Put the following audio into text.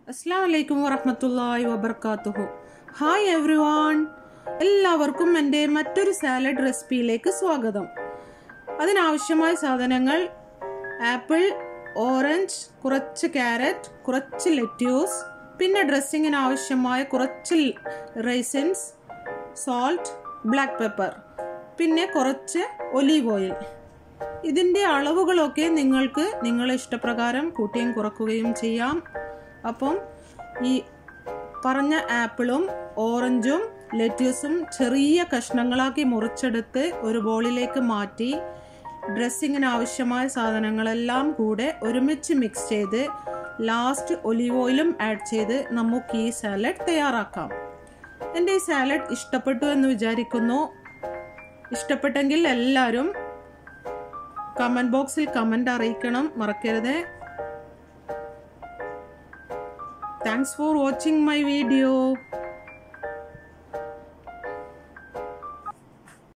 അസ്സാം വലൈക്കും വറഹമത്തല്ലാഹി വബർക്കാത്തുഹു ഹായ് എവ്രി വൺ എല്ലാവർക്കും എൻ്റെ മറ്റൊരു സാലഡ് റെസിപ്പിയിലേക്ക് സ്വാഗതം അതിനാവശ്യമായ സാധനങ്ങൾ ആപ്പിൾ ഓറഞ്ച് കുറച്ച് ക്യാരറ്റ് കുറച്ച് ലെറ്റ്യൂസ് പിന്നെ ഡ്രസ്സിങ്ങിന് ആവശ്യമായ കുറച്ച് റൈസിൻസ് സോൾട്ട് ബ്ലാക്ക് പെപ്പർ പിന്നെ കുറച്ച് ഒലീവ് ഓയിൽ ഇതിൻ്റെ അളവുകളൊക്കെ നിങ്ങൾക്ക് നിങ്ങളെ ഇഷ്ടപ്രകാരം കൂട്ടുകയും കുറക്കുകയും ചെയ്യാം അപ്പം ഈ പറഞ്ഞ ആപ്പിളും ഓറഞ്ചും ലെറ്റ്യൂസും ചെറിയ കഷ്ണങ്ങളാക്കി മുറിച്ചെടുത്ത് ഒരു ബോളിലേക്ക് മാറ്റി ഡ്രസ്സിങ്ങിന് ആവശ്യമായ സാധനങ്ങളെല്ലാം കൂടെ ഒരുമിച്ച് മിക്സ് ചെയ്ത് ലാസ്റ്റ് ഒലിവ് ഓയിലും ആഡ് ചെയ്ത് നമുക്ക് ഈ സാലഡ് തയ്യാറാക്കാം എൻ്റെ ഈ സാലഡ് ഇഷ്ടപ്പെട്ടു എന്ന് വിചാരിക്കുന്നു ഇഷ്ടപ്പെട്ടെങ്കിൽ എല്ലാവരും കമൻറ്റ് ബോക്സിൽ കമൻറ്റ് അറിയിക്കണം മറക്കരുത് thanks for watching my video